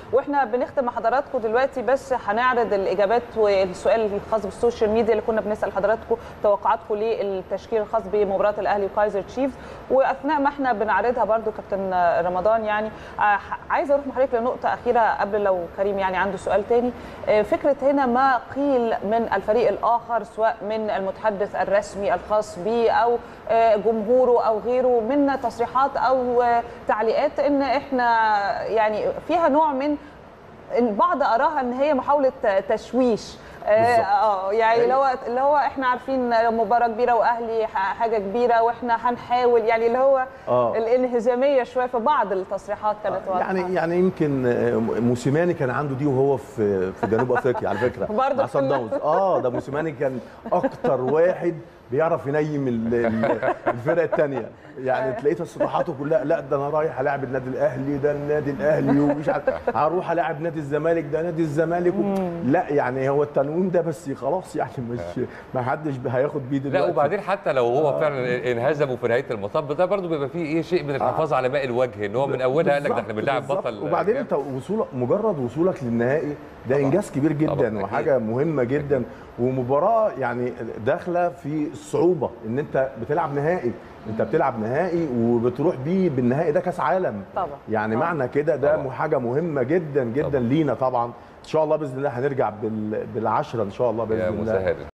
واحنا بنختم مع حضراتكم دلوقتي بس هنعرض الاجابات والسؤال الخاص بالسوشيال ميديا اللي كنا بنسال حضراتكم توقعاتكم للتشكيل الخاص بمباراه الاهلي وكايزر تشيفز واثناء ما احنا بنعرضها برضو كابتن رمضان يعني عايزه اروح مع حضرتك لنقطه اخيره قبل لو كريم يعني عنده سؤال تاني فكره هنا ما قيل من الفريق الاخر سواء من المتحدث الرسمي الخاص به او جمهوره او غيره من تصريحات او تعليقات ان احنا يعني فيها نوع من البعض اراها ان هي محاوله تشويش اه يعني اللي هو اللي هو احنا عارفين مباراه كبيره واهلي حاجه كبيره واحنا هنحاول يعني اللي هو آه. الانهزاميه شويه في بعض التصريحات كانت آه يعني يعني يمكن موسيماني كان عنده دي وهو في في جنوب افريقيا على فكره برضه مع صن داونز اه ده موسيماني كان اكتر واحد بيعرف ينيم الفرق الثانيه يعني تلاقيه تصريحاته كلها لا ده انا رايح العب النادي الاهلي ده النادي الاهلي ومش عارف هروح العب نادي الزمالك ده نادي الزمالك و... لا يعني هو التنويم ده بس خلاص يعني مش ما حدش هياخد بيه دلوقتي لا وبعدين حتى لو هو آه. فعلا انهزموا في نهايه المطاف ده برضه بيبقى فيه ايه شيء من الحفاظ آه. على ماء الوجه ان هو من اولها قال لك ده احنا بنلاعب بطل وبعدين انت وصولك مجرد وصولك للنهائي ده طبعا. انجاز كبير جدا طبعا. وحاجه مهمه جدا ومباراه يعني داخله في الصعوبه ان انت بتلعب نهائي انت بتلعب نهائي وبتروح بيه بالنهائي ده كاس عالم طبعا يعني طبعا. معنى كده ده طبعا. حاجه مهمه جدا جدا طبعا. لينا طبعا ان شاء الله باذن الله هنرجع بالعشره ان شاء الله باذن الله